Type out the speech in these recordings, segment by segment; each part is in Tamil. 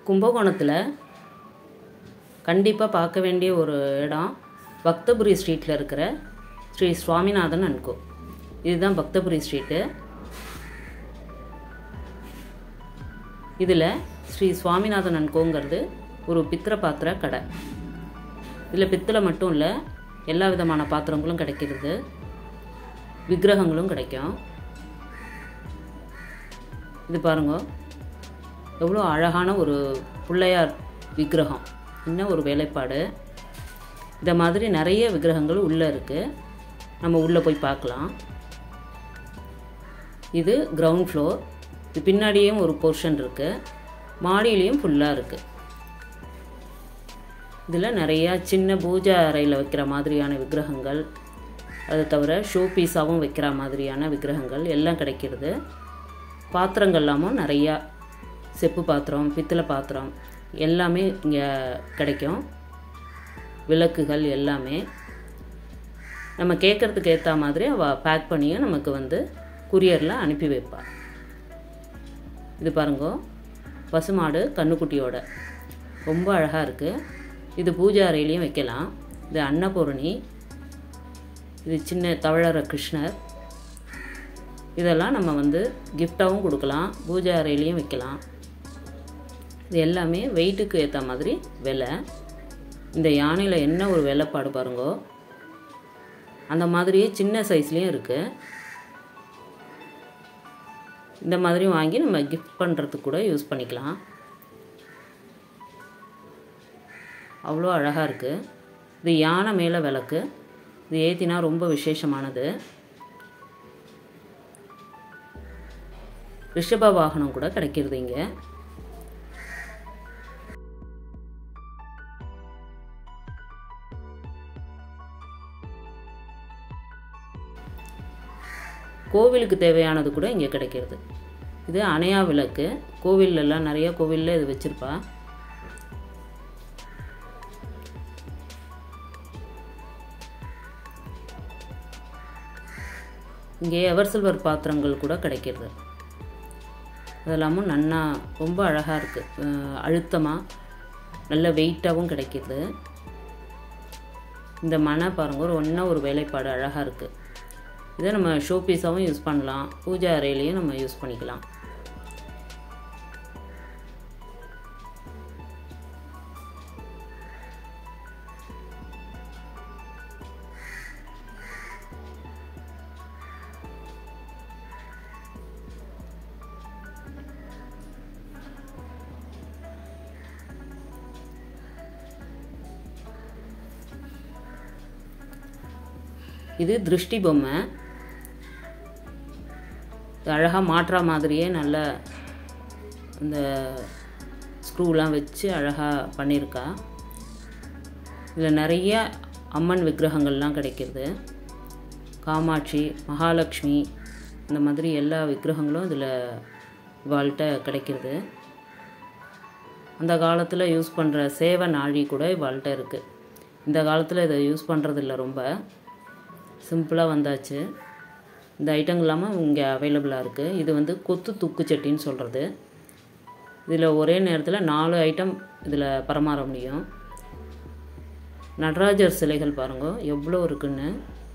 கும்பகோணத்தில் கண்டிப்பாக பார்க்க வேண்டிய ஒரு இடம் பக்தபுரி ஸ்ட்ரீட்டில் இருக்கிற ஸ்ரீ சுவாமிநாதன் அன்கோ இதுதான் பக்தபுரி ஸ்ட்ரீட்டு இதில் ஸ்ரீ சுவாமிநாதன் அன்கோங்கிறது ஒரு பித்திர பாத்திர கடை இதில் பித்தளை மட்டும் இல்லை எல்லா விதமான பாத்திரங்களும் கிடைக்கிறது விக்கிரகங்களும் கிடைக்கும் இது பாருங்க எவ்வளோ அழகான ஒரு பிள்ளையார் விக்கிரகம் இன்னும் ஒரு வேலைப்பாடு இந்த மாதிரி நிறைய விக்கிரகங்கள் உள்ளே இருக்குது நம்ம உள்ளே போய் பார்க்கலாம் இது கிரவுண்ட் ஃப்ளோர் இது பின்னாடியும் ஒரு போர்ஷன் இருக்குது மாடியிலையும் ஃபுல்லாக இருக்குது இதில் நிறையா சின்ன பூஜை அறையில் வைக்கிற மாதிரியான விக்கிரகங்கள் அது தவிர ஷோ பீஸாகவும் வைக்கிற மாதிரியான விக்கிரகங்கள் எல்லாம் கிடைக்கிறது பாத்திரங்கள்லாமும் நிறையா செப்பு பாத்திரம் பித்தளை பாத்திரம் எல்லாமே இங்கே கிடைக்கும் விளக்குகள் எல்லாமே நம்ம கேட்குறதுக்கு ஏற்ற மாதிரி அவள் பேக் பண்ணியும் நமக்கு வந்து குரியரில் அனுப்பி வைப்பாள் இது பாருங்க பசுமாடு கண்ணுக்குட்டியோட ரொம்ப அழகாக இருக்குது இது பூஜை அறையிலையும் வைக்கலாம் இது அன்னபூரணி இது சின்ன தவழற கிருஷ்ணர் இதெல்லாம் நம்ம வந்து கிஃப்டாகவும் கொடுக்கலாம் பூஜை அறையிலையும் வைக்கலாம் இது எல்லாமே வெயிட்டுக்கு ஏற்ற மாதிரி விலை இந்த யானையில் என்ன ஒரு வேலைப்பாடு பாருங்கோ அந்த மாதிரியே சின்ன சைஸ்லேயும் இருக்குது இந்த மாதிரியும் வாங்கி நம்ம கிஃப்ட் பண்ணுறதுக்கு கூட யூஸ் பண்ணிக்கலாம் அவ்வளோ அழகாக இருக்குது இது யானை மேலே விளக்கு இது ஏற்றினா ரொம்ப விசேஷமானது ரிஷப வாகனம் கூட கிடைக்கிறது இங்கே கோவிலுக்கு தேவையானது கூட இங்கே கிடைக்கிறது இது அணையா விளக்கு கோவில்லலாம் நிறைய கோவிலில் இது வச்சுருப்பா இங்கே எவர் சில்வர் பாத்திரங்கள் கூட கிடைக்கிறது அதெல்லாமும் நன்னா ரொம்ப அழகாக இருக்குது அழுத்தமாக நல்ல வெயிட்டாகவும் கிடைக்கிது இந்த மனை பாருங்கள் ஒரு ஒன்றா ஒரு வேலைப்பாடு அழகாக இருக்குது இதை நம்ம ஷோ பீஸாகவும் யூஸ் பண்ணலாம் பூஜை அறையிலையும் நம்ம யூஸ் பண்ணிக்கலாம் இது திருஷ்டி பொம்மை அழகாக மாற்றா மாதிரியே நல்ல இந்த ஸ்க்ரூலாம் வச்சு அழகாக பண்ணியிருக்கா இதில் நிறைய அம்மன் விக்கிரகங்கள்லாம் கிடைக்கிறது காமாட்சி மகாலட்சுமி இந்த மாதிரி எல்லா விக்கிரகங்களும் இதில் இவாள்கிட்ட கிடைக்கிறது அந்த காலத்தில் யூஸ் பண்ணுற சேவ நாழி கூட இவாள்கிட்ட இருக்குது இந்த காலத்தில் இதை யூஸ் பண்ணுறதில்ல ரொம்ப சிம்பிளாக வந்தாச்சு இந்த ஐட்டங்கள் இல்லாமல் இங்கே அவைலபிளாக இருக்குது இது வந்து கொத்து துக்கு சட்டின்னு சொல்கிறது இதில் ஒரே நேரத்தில் நாலு ஐட்டம் இதில் பரமாற முடியும் நடராஜர் சிலைகள் பாருங்க எவ்வளோ இருக்குன்னு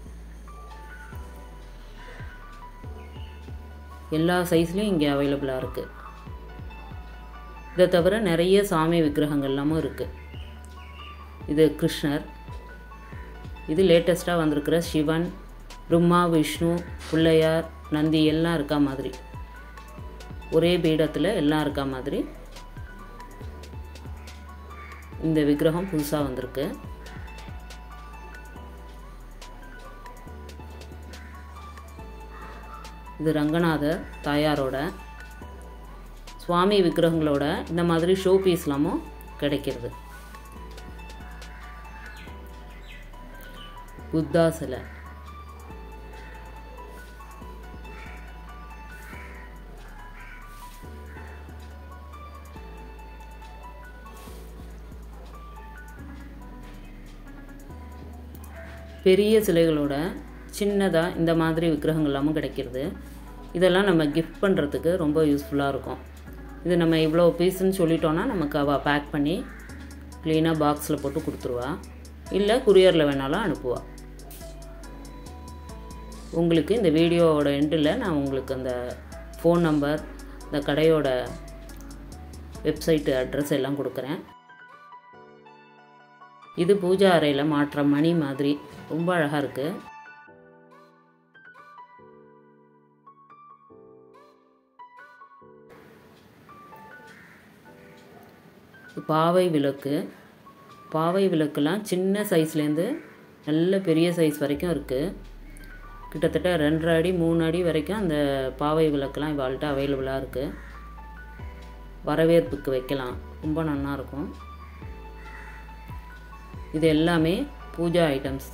எல்லா சைஸ்லேயும் இங்கே அவைலபிளாக இருக்குது இதை தவிர நிறைய சாமி விக்கிரகங்கள்லாமும் இருக்குது இது கிருஷ்ணர் இது லேட்டஸ்ட்டாக வந்திருக்கிற சிவன் பிரம்மா விஷ்ணு பிள்ளையார் நந்தி எல்லாம் இருக்கா மாதிரி ஒரே பீடத்தில் எல்லாம் இருக்கா மாதிரி இந்த விக்கிரகம் புதுசாக வந்திருக்கு இது ரங்கநாதர் தாயாரோட சுவாமி விக்கிரகங்களோட இந்த மாதிரி ஷோ பீஸ்லாமும் கிடைக்கிறது புத்தா சிலை பெரிய சிலைகளோட சின்னதாக இந்த மாதிரி விக்கிரகங்கள் எல்லாமும் கிடைக்கிறது இதெல்லாம் நம்ம கிஃப்ட் பண்ணுறதுக்கு ரொம்ப யூஸ்ஃபுல்லாக இருக்கும் இது நம்ம இவ்வளோ பீஸுன்னு சொல்லிட்டோன்னா நமக்கு அவள் பேக் பண்ணி க்ளீனாக பாக்ஸில் போட்டு கொடுத்துருவா இல்லை குரியரில் வேணாலும் அனுப்புவா உங்களுக்கு இந்த வீடியோவோட எண்டில் நான் உங்களுக்கு அந்த ஃபோன் நம்பர் இந்த கடையோட வெப்சைட்டு அட்ரஸ் எல்லாம் கொடுக்குறேன் இது பூஜா அறையில் மாட்டுற மணி மாதிரி ரொம்ப அழகாக இருக்குது பாவை விளக்கு பாவை விளக்குலாம் சின்ன சைஸ்லேருந்து நல்ல பெரிய சைஸ் வரைக்கும் இருக்குது கிட்டத்தட்ட ரெண்டரை அடி மூணு அடி வரைக்கும் அந்த பாவை விளக்குலாம் இவாள்கிட்ட அவைலபிளாக இருக்குது வரவேற்புக்கு வைக்கலாம் ரொம்ப நல்லாயிருக்கும் இது எல்லாமே பூஜா ஐட்டம்ஸ்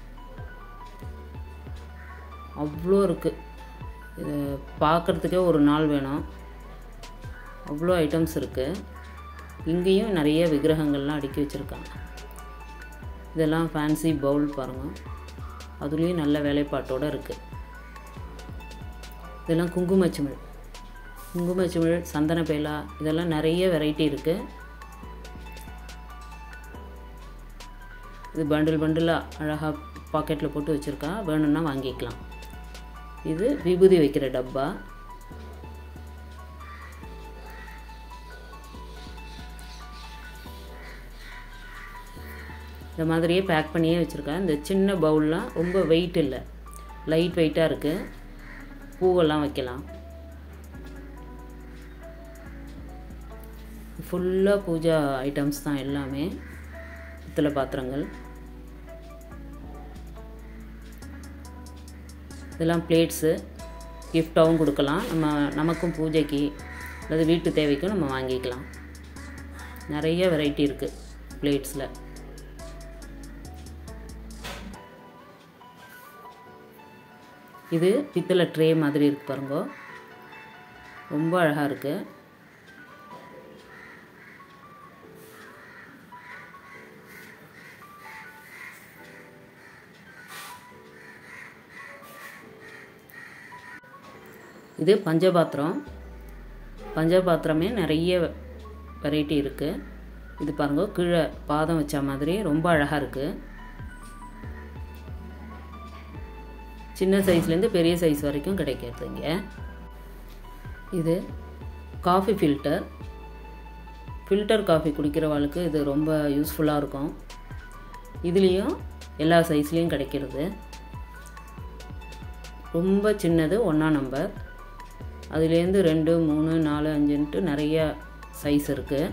அவ்வளோ இருக்குது இது பார்க்குறதுக்கே ஒரு நாள் வேணும் அவ்வளோ ஐட்டம்ஸ் இருக்குது இங்கேயும் நிறைய விக்கிரகங்கள்லாம் அடுக்கி வச்சுருக்காங்க இதெல்லாம் ஃபேன்சி பவுல் பாருங்கள் அதுலேயும் நல்ல வேலைப்பாட்டோடு இருக்குது இதெல்லாம் குங்குமச்சிமிழ் குங்குமச்சிமிழ் சந்தன பேலா இதெல்லாம் நிறைய வெரைட்டி இருக்குது இது பண்டில் பண்டிலாக அழகாக பாக்கெட்டில் போட்டு வச்சுருக்கா வேணும்னா வாங்கிக்கலாம் இது விபூதி வைக்கிற டப்பா இந்த மாதிரியே பேக் பண்ணியே வச்சுருக்கேன் இந்த சின்ன பவுல்லாம் ரொம்ப வெயிட் இல்லை லைட் வெயிட்டாக இருக்குது பூவெல்லாம் வைக்கலாம் ஃபுல்லாக பூஜா ஐட்டம்ஸ் தான் எல்லாமே பித்தளை பாத்திரங்கள் இதெல்லாம் பிளேட்ஸு கிஃப்டாகவும் கொடுக்கலாம் நம்ம நமக்கும் பூஜைக்கு அல்லது வீட்டு தேவைக்கும் நம்ம வாங்கிக்கலாம் நிறைய வெரைட்டி இருக்குது பிளேட்ஸில் இது பித்தளை ட்ரே மாதிரி இருக்கு பாருங்க ரொம்ப அழகாக இருக்குது இது பஞ்சபாத்திரம் பஞ்சபாத்திரமே நிறைய வெரைட்டி இருக்குது இது பாருங்க கீழே பாதம் வச்ச மாதிரி ரொம்ப அழகாக இருக்குது சின்ன சைஸ்லேருந்து பெரிய சைஸ் வரைக்கும் கிடைக்கிறது இங்கே இது காஃபி ஃபில்டர் ஃபில்டர் காஃபி குடிக்கிறவளுக்கு இது ரொம்ப யூஸ்ஃபுல்லாக இருக்கும் இதுலேயும் எல்லா சைஸ்லேயும் கிடைக்கிறது ரொம்ப சின்னது ஒன்றா நம்பர் அதுலேருந்து ரெண்டு மூணு நாலு அஞ்சுன்ட்டு நிறைய சைஸ் இருக்குது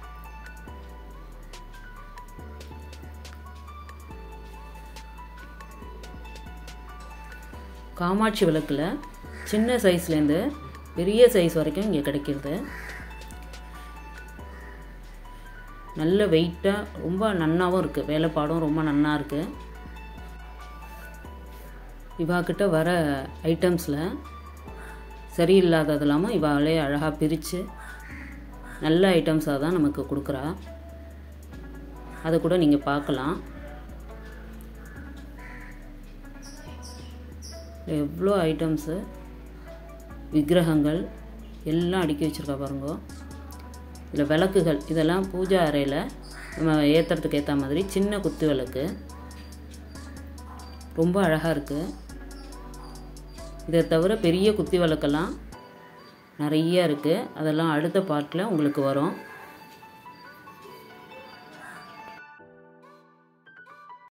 காமாட்சி விளக்கில் சின்ன சைஸ்லேருந்து பெரிய சைஸ் வரைக்கும் இங்கே கிடைக்கிறது நல்ல வெயிட்டாக ரொம்ப நன்னாவும் இருக்குது வேலைப்பாடும் ரொம்ப நன்னா இருக்குது இவாக்கிட்ட வர ஐட்டம்ஸில் சரியில்லாதது இல்லாமல் இவாளே அழகாக பிரித்து நல்ல ஐட்டம்ஸாக தான் நமக்கு கொடுக்குறா அதை கூட நீங்கள் பார்க்கலாம் எவ்வளோ ஐட்டம்ஸு விக்கிரகங்கள் எல்லாம் அடுக்கி வச்சுருக்கா பாருங்க இதில் விளக்குகள் இதெல்லாம் பூஜா அறையில் நம்ம ஏற்றுறதுக்கு ஏற்ற மாதிரி சின்ன குத்து விளக்கு ரொம்ப அழகாக இருக்குது இதை தவிர பெரிய குத்தி விளக்கெல்லாம் நிறைய இருக்குது அதெல்லாம் அடுத்த பார்ட்டில் உங்களுக்கு வரும்